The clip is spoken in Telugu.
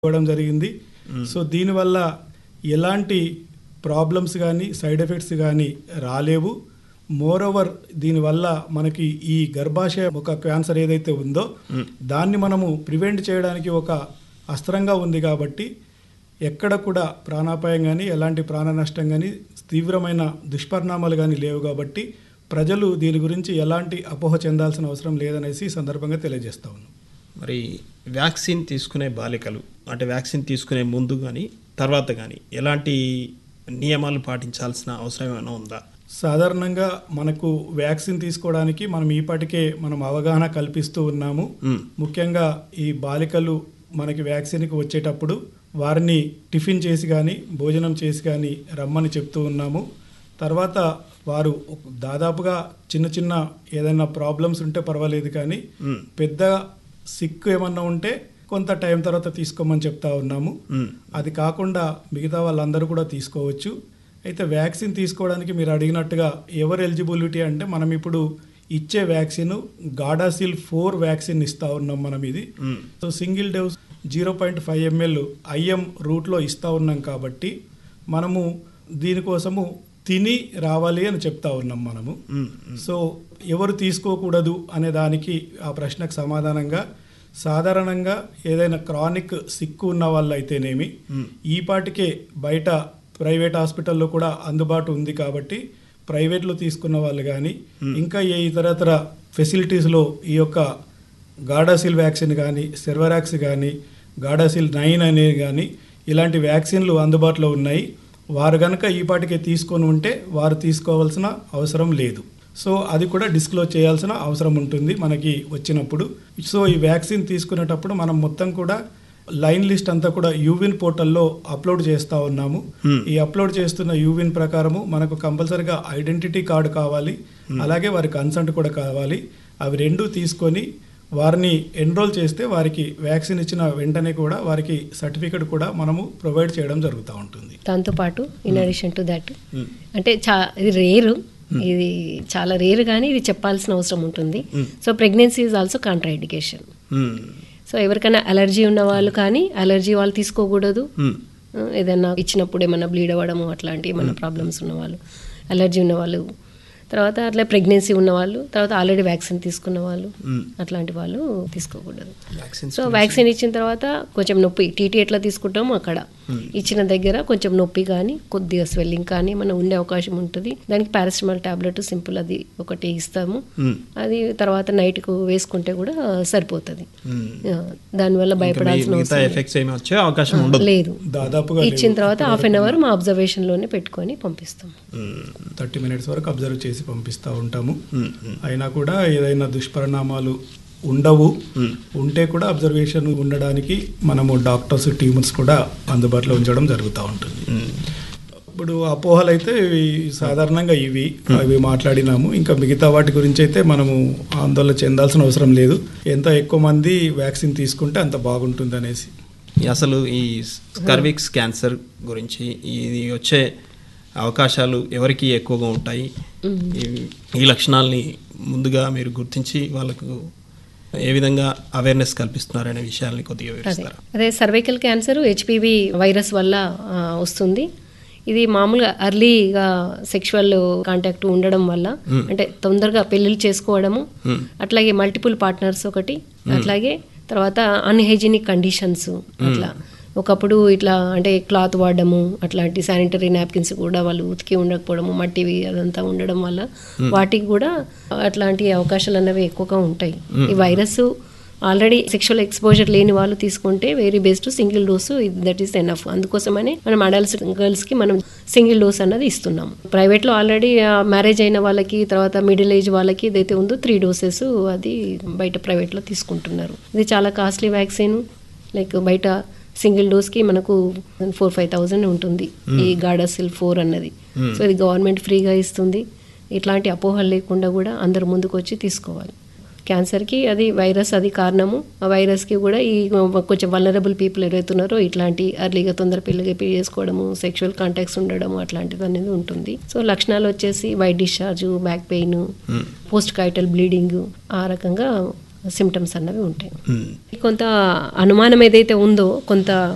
ఇవ్వడం జరిగింది సో దీనివల్ల ఎలాంటి ప్రాబ్లమ్స్ కానీ సైడ్ ఎఫెక్ట్స్ కానీ రాలేవు మోర్ ఓవర్ దీనివల్ల మనకి ఈ గర్భాశయ ఒక క్యాన్సర్ ఏదైతే ఉందో దాన్ని మనము ప్రివెంట్ చేయడానికి ఒక అస్త్రంగా ఉంది కాబట్టి ఎక్కడ కూడా ప్రాణాపాయం కానీ ఎలాంటి ప్రాణ నష్టం కానీ తీవ్రమైన దుష్పరిణామాలు కానీ లేవు కాబట్టి ప్రజలు దీని గురించి ఎలాంటి అపోహ చెందాల్సిన అవసరం లేదనేసి ఈ సందర్భంగా తెలియజేస్తా ఉన్నాం మరి వ్యాక్సిన్ తీసుకునే బాలికలు అంటే వ్యాక్సిన్ తీసుకునే ముందు కానీ తర్వాత కానీ ఎలాంటి నియమాలు పాటించాల్సిన అవసరం ఏమైనా ఉందా సాధారణంగా మనకు వ్యాక్సిన్ తీసుకోవడానికి మనం ఈపాటికే మనం అవగాహన కల్పిస్తూ ఉన్నాము మ్మ్. ముఖ్యంగా ఈ బాలికలు మనకి వ్యాక్సిన్కి వచ్చేటప్పుడు వారిని టిఫిన్ చేసి కానీ భోజనం చేసి కానీ రమ్మని చెప్తూ ఉన్నాము తర్వాత వారు ఒక- దాదాపుగా చిన్న చిన్న ఏదైనా ప్రాబ్లమ్స్ ఉంటే పర్వాలేదు కానీ మ్మ్. పెద్ద సిక్ ఏమన్నా ఉంటే కొంత టైం తర్వాత తీసుకోమని చెప్తా ఉన్నాము మ్మ్. అది కాకుండా మిగతా వాళ్ళందరూ కూడా తీసుకోవచ్చు అయితే వ్యాక్సిన్ తీసుకోవడానికి మీరు అడిగినట్టుగా ఎవరు ఎలిజిబిలిటీ అంటే మనం ఇప్పుడు ఇచ్చే వ్యాక్సిన్ గాడాసిల్ ఫోర్ వ్యాక్సిన్ ఇస్తా ఉన్నాం మనం ఇది hmm. So single dose zero point five ML IM రూట్లో ఇస్తూ ఉన్నాం కాబట్టి మనము దీనికోసము తిని రావాలి అని చెప్తా ఉన్నాం మనము మ్మ్. సో ఎవరు తీసుకోకూడదు అనే దానికి ఆ ప్రశ్నకు సమాధానంగా సాధారణంగా ఏదైనా క్రానిక్ సిక్కు ఉన్న వాళ్ళు అయితేనేమి మ్మ్. ఈ పాటికే బయట ప్రైవేట్ హాస్పిటల్లో కూడా అందుబాటు ఉంది కాబట్టి ప్రైవేట్లో తీసుకున్న వాళ్ళు కానీ ఇంకా ఏ ఇతరతర ఫెసిలిటీస్లో ఈ యొక్క గాడాసిల్ వ్యాక్సిన్ కానీ సెర్వరాక్స్ కానీ గాడాసిల్ నైన్ అనేది కానీ ఇలాంటి వ్యాక్సిన్లు అందుబాటులో ఉన్నాయి వారు కనుక ఈ పాటికే తీసుకొని ఉంటే వారు తీసుకోవాల్సిన అవసరం లేదు సో అది కూడా డిస్క్లోజ్ చేయాల్సిన అవసరం ఉంటుంది మనకి వచ్చినప్పుడు సో ఈ వ్యాక్సిన్ తీసుకునేటప్పుడు మనం మొత్తం కూడా లైన్ లిస్ట్ అంతా కూడా యూవిన్ పోర్టల్లో అప్లోడ్ చేస్తూ ఉన్నాము Hmm. ఈ అప్లోడ్ చేస్తున్న యూవిన్ ప్రకారము మనకు కంపల్సరిగా ఐడెంటిటీ కార్డు కావాలి అలాగే వారి కన్సెంట్ కూడా కావాలి అవి రెండు తీసుకొని వారిని ఎన్రోల్ చేస్తే వారికి వ్యాక్సిన్ ఇచ్చిన వెంటనే కూడా వారికి సర్టిఫికెట్ కూడా మనము ప్రొవైడ్ చేయడం జరుగుతూ ఉంటుంది దాంతోపాటు in addition to that hmm. అంటే చా ఇది రేరు ఇది చాలా రేరు కానీ ఇది చెప్పాల్సిన అవసరం ఉంటుంది so pregnancy is also contraindication hmm. So ఎవరికైనా అలర్జీ ఉన్న వాళ్ళు కానీ అలర్జీ వాళ్ళు తీసుకోకూడదు మ్మ్. ఆ, ఏదైనా ఇచ్చినప్పుడు ఏమైనా బ్లీడ్ అవ్వడము అట్లాంటి ఏమైనా ప్రాబ్లమ్స్ ఉన్నవాళ్ళు అలర్జీ ఉన్నవాళ్ళు తర్వాత అట్లా ప్రెగ్నెన్సీ ఉన్నవాళ్ళు తర్వాత ఆల్రెడీ వ్యాక్సిన్ తీసుకున్న వాళ్ళు మ్మ్. అట్లాంటి వాళ్ళు తీసుకోకూడదు వ్యాక్సిన్స్ సో వ్యాక్సిన్ ఇచ్చిన తర్వాత కొంచెం నొప్పి టీటీ ఎట్లా తీసుకుంటామో అక్కడ ఇచ్చిన దగ్గర కొంచెం నొప్పి కానీ కొద్దిగా స్వెల్లింగ్ కానీ మనం ఉండే అవకాశం ఉంటుంది దానికి పారాసిటమాల్ టాబ్లెట్ సింపుల్ అది ఒకటి ఇస్తాము మ్మ్. అది తర్వాత నైట్కు వేసుకుంటే కూడా సరిపోతుంది మ్మ్. ఆ, దానివల్ల ఇంకా మీ- భయపడాల్సిన మిగతా అవసరం ఎఫెక్ట్స్ ఏమి వచ్చే అవకాశం ఉండదు లేదు దాదాపుగా ఇచ్చిన తర్వాత హాఫ్ అన్ అవర్ మా అబ్జర్వేషన్లోనే పెట్టుకొని పంపిస్తాం మ్మ్. థర్టీ మినిట్స్ వరకు అబ్జర్వ్ చేసి పంపిస్తూ ఉంటాము మ్మ్. మ్మ్. అయినా కూడా ఏదైనా దుష్పరిణామాలు ఉండవు మ్మ్. ఉంటే కూడా అబ్జర్వేషన్ ఉండడానికి మనము డాక్టర్స్ టీమ్స్ కూడా అందుబాటులో ఉంచడం జరుగుతూ ఉంటుంది మ్మ్. ఇప్పుడు అపోహలు అయితే ఇవి సాధారణంగా ఇవి అవి మాట్లాడినాము ఇంకా మిగతా వాటి గురించి అయితే మనము ఆందోళన చెందాల్సిన అవసరం లేదు ఎంత ఎక్కువ మంది వ్యాక్సిన్ తీసుకుంటే అంత బాగుంటుంది అనేసి అసలు ఈ స్కర్విక్స్ క్యాన్సర్ గురించి ఇది వచ్చే అవకాశాలు ఎవరికి ఎక్కువగా ఉంటాయి ఈ- ఈ లక్షణాలని ముందుగా మీరు గుర్తించి వాళ్ళకు ఏ విధంగా అవేర్నెస్ కల్పిస్తున్నారనే విషయాల్ని కొద్దిగా అదే వివరిస్తారా అదే సర్వైకల్ క్యాన్సర్ హెచ్పివి వైరస్ వల్ల ఆ, వస్తుంది ఇది మామూలుగా అర్లీగా సెక్షువల్ కాంటాక్ట్ ఉండడం వల్ల అంటే తొందరగా పెళ్ళిళ్ళు చేసుకోవడము Hmm. అట్లాగే మల్టిపుల్ పార్ట్నర్స్ ఒకటి అట్లాగే తర్వాత అన్హైజీనిక్ కండిషన్స్ అట్లా ఒకప్పుడు ఇట్లా అంటే క్లాత్ వాడడము అట్లాంటి శానిటరీ నాప్కిన్స్ కూడా వాళ్ళు ఉతికి ఉండకపోవడము మట్టివి అదంతా ఉండడం వల్ల వాటికి కూడా అట్లాంటి అవకాశాలు అనేవి ఎక్కువగా ఉంటాయి ఈ వైరస్ ఆల్రెడీ సెక్షువల్ ఎక్స్పోజర్ లేని వాళ్ళు తీసుకుంటే very best single dose that is enough అందుకోసమనే మనం అడల్ట్స్ గర్ల్స్ కి మనం సింగిల్ డోస్ అన్నది ఇస్తున్నాం ప్రైవేట్ లో ఆల్రెడీ మ్యారేజ్ అయిన వాళ్ళకి తర్వాత మిడిల్ ఏజ్ వాళ్ళకి ఏదైతే ఉందో త్రీ డోసెస్ అది బయట ప్రైవేట్ లో తీసుకుంటున్నారు ఇది చాలా కాస్ట్లీ వ్యాక్సిన్ లైక్ బయట సింగిల్ డోస్ కి మనకు ఫోర్ ఫైవ్ థౌజండ్ ఉంటుంది ఈ గాడాసిల్ ఫోర్ అన్నది సో ఇది గవర్నమెంట్ ఫ్రీగా ఇస్తుంది ఇట్లాంటి అపోహలు లేకుండా కూడా అందరు ముందుకు వచ్చి తీసుకోవాలి క్యాన్సర్కి అది వైరస్ అది కారణము ఆ వైరస్కి కూడా ఈ కొంచెం వలరబుల్ పీపుల్ ఎవరైతున్నారో ఇట్లాంటి అర్లీగా తొందర పెళ్ళిగా పెళ్లి చేసుకోవడము సెక్షువల్ కాంటాక్ట్స్ ఉండడము అట్లాంటిది అనేది ఉంటుంది సో లక్షణాలు వచ్చేసి white discharge back pain post coital bleeding ఆ రకంగా సిమ్టమ్స్ అన్నవి ఉంటాయి మ్మ్. కొంత అనుమానం ఏదైతే ఉందో కొంత